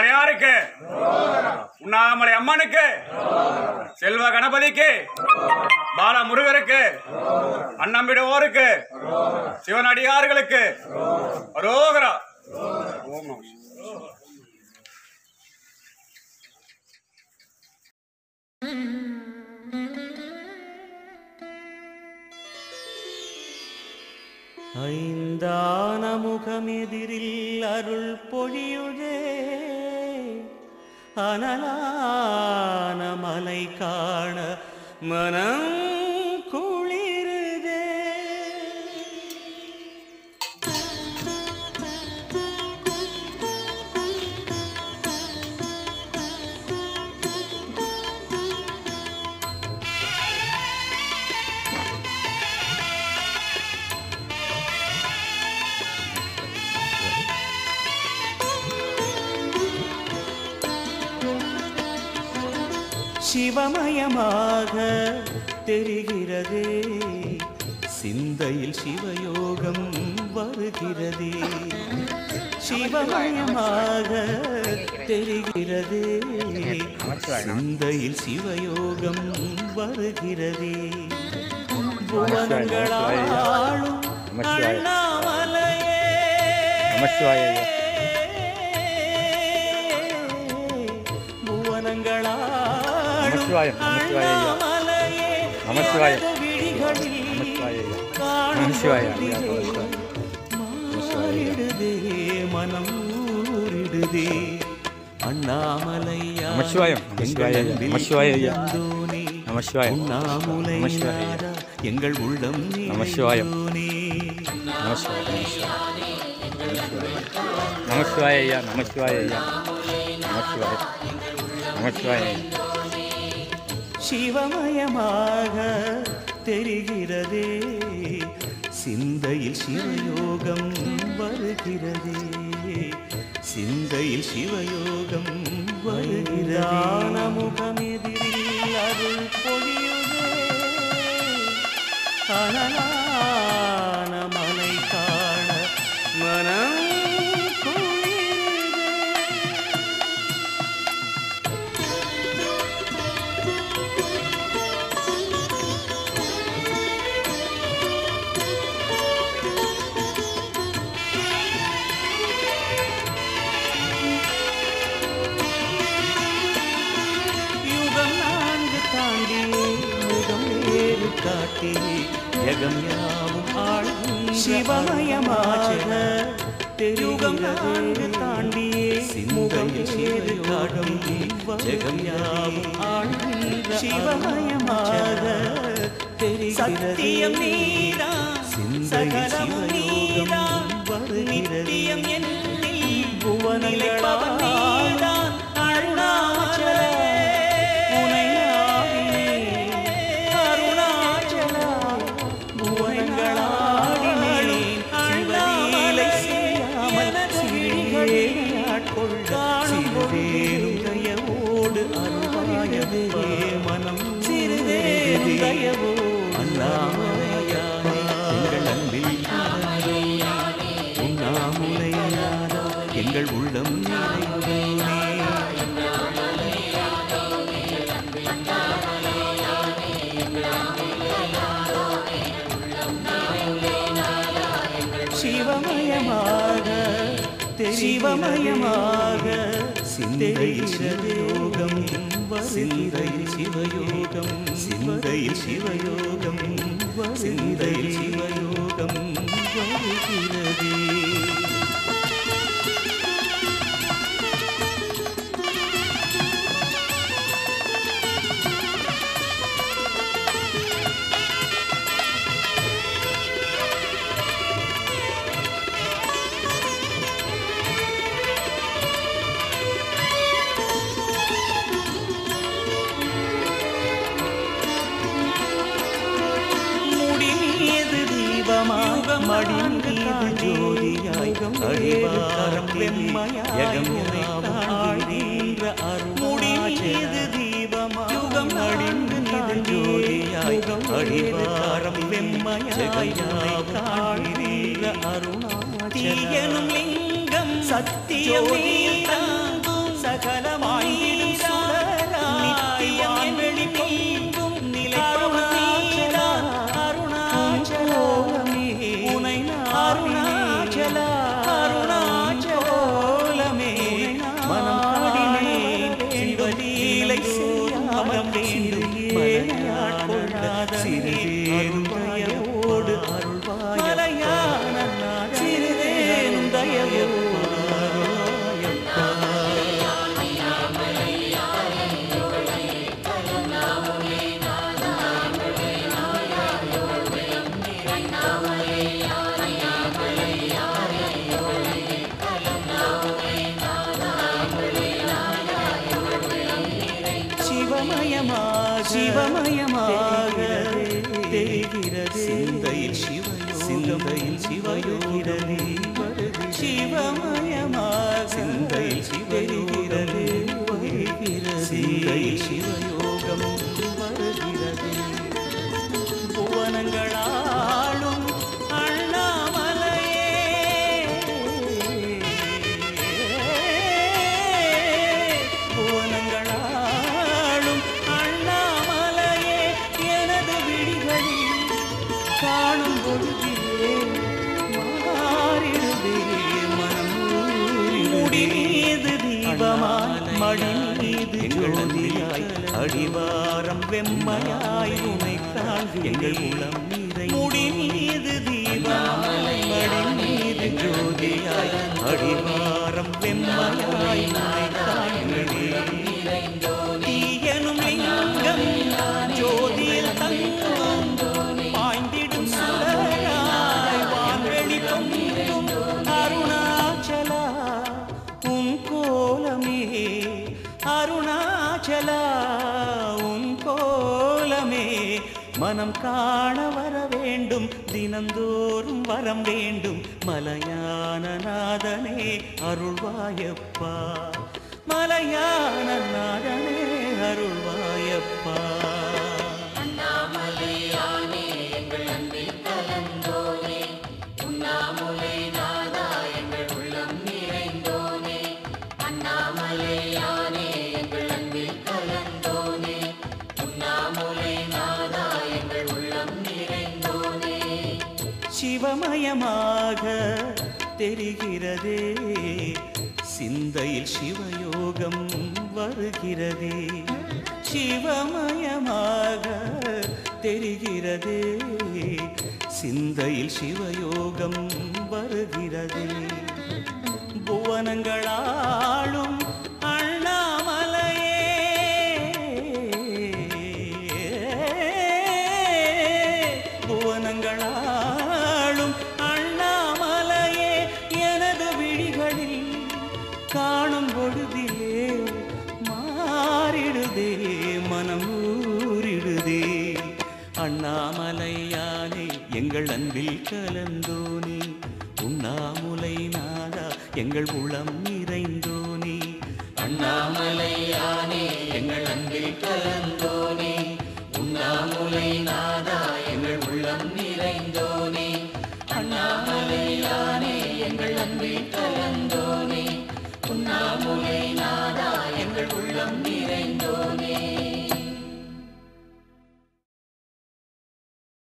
மலையாருக்கு உண்ணாமலை அம்மனுக்கு செல்வ கணபதிக்கு பால முருகருக்கு அன்னம்பிடுவோருக்கு சிவனடியார்களுக்கு அரோகரா ஓம் நம சிவாய. ஐந்தான முகமெதிரில் அருள் பொழியுதே அனலான மலை காண மனம் குளிருதே சிவமயமாக தெரிகிறதே சிந்தையில் சிவயோகம் வருகிறதே சிவமயமாக தெரிகிறதே சிந்தையில் சிவயோகம் வருகிறதே புவனங்களாளும் அண்ணாமலையே புவனங்களாளும் நமச்சிவாயம், நமச்சிவாய ஐயா. அண்ணாமலையே நமச்சிவாய. எனது விழிகளில் நமச்சிவாய ஐயா. காணும் நமச்சிவாய ஐயா, பொழுதிலே மாறிடுதே மனம் ஊரிடுதே அண்ணாமலையா நமச்சிவாயம், நமச்சிவாய ஐயா. நமச்சிவாய ஐயா. நீ நமச்சிவாய. உண்ணாமுலை நமச்சிவாய ஐயா. நாதா, எங்கள் உள்ளம் நமச்சிவாயம். நிறைந்தோனே. நமஸ்காரம் நமஸ்காரம் ஐயா நமஸ்கார ஐயா நமஸ்கார நமஸ்கார சிவமயமாக தெரிகிறதே சிந்தையில் சிவயோகம் வருகிறதே சிந்தையில் சிவயோகம் வருகிறதான முகமெதிரில் அருள் பொழியுதே அனலான மலை காண மனம் குளிருதே யுகம் நான்கு தாண்டி முகம் வேறு காட்டி யகம் யாவும் ஆளும் சிவமயமாக யுகம் நான்கு தாண்டி முகம் வேறு காட்டி ஜெகம் யாவும் ஆளும் சிவமயமாக சத்தியம் நீரா சகலமும் நீரா நித்தியம் என்னில் புவனங்களால் நீதான் அருணாச்சலே உனை நாடினேன் அருணாச்சலா புவனங்களாடினேன் சிவலீலை செய்யாமல் சிறியே ஆட்கொள்ளும் தயவோடு அருள்வாயதே மனம் சிறிதே தயவோடு அண்ணாமலையானே எங்கள் அன்பில் உண்ணாமுலையானா எங்கள் உள்ளம் நிறைந்தோனே சிவமயமாக சிவமயமாக சிந்தையில் சிவயோகம் சிந்தையில் சிவயோகம் சிந்தையில் சிவயோகம் சிந்தையில் சிவயோகம் வருகிறதே முடி மீது தீபமாக மடி மீது ஜோதியாய் அடிவாரம் வெம்மையாகம் ஆழ்கின்ற முடி மீது தீபமாக மடி மீது ஜோதியாய் அடிவாரம் வெம்மையாய் காழ்கின்ற அருணாச்சலம் லிங்கம் சத்தியம் நீதாங்கும் கலமாயிடும் சுடராய் வான்வெளி மீண்டும் நிலைப்பவனீதா அருணாச்சலமே உனை அருணாச்சலா அருணாச்சலமே மனம் சிவலீலை செய்யாமல் வேண்டும் மலையாட்கொள்ளாத சிறிதேனும் தயவோடு அருள்வாய் மலையான சிறிதேனும் தயவோடு அருள்வாயப்பா சிவமயமாக சிவமயமாக தெரிகிறது சிந்தையில் சிவயோ சிந்தையில் சிவயோகிறது சிவமயமாக சிந்தையில் சிவயோகிறது வருகிறது சிந்தையில் சிவயோகம் வருகிறது புவனங்களாளும் அண்ணாமலையே புவனங்களாளும் அண்ணாமலையே எனது விழிகளில் காணும் பொழுதிலே மாறிடுதே மனம் முடி மீது தீபமாய் மடி மீது ஜோதியாய் அடிவாரம் வெம்மையாய் உனை காண் எங்கள் உளம் நீரை முடி மீது தீபமாய் மடி மீது ஜோதியாய் அடிவாரம் வெம்மையாய் உனை காண்களே தீயனும் லிங்கம் ஜோதியில் தங்கம் பாய்ந்திடும் சுடராய் வான்வெளி பொங்கும் அருணாச்சலா உன் கோலமே அருணாச்சலா உன் கோலமே மனம் காண வர வேண்டும் தினந்தோறும் வரம் வேண்டும் மலையான நாதனே அருள்வாயப்பா மலையான நாதனே அருள்வாயப்பா சிவமயமாக தெரிகிறதே சிந்தையில் சிவயோகம் வருகிறதே சிவமயமாக தெரிகிறதே சிந்தையில் சிவயோகம் வருகிறதே புவனங்களாளும் அண்ணாமலையே புவனங்களாளும் அண்ணாமலையே எனது விழிகளில் காணும் பொழுதிலே மாறிடுதே மனம் ஊறிடுதே அண்ணாமலையானே எங்கள் அன்பில் கலந்தோனே உண்ணாமுலை நாதா எங்கள் உளம் நிறைந்தோனே அண்ணாமலையானே எங்கள் அன்பில் கலந்தோனே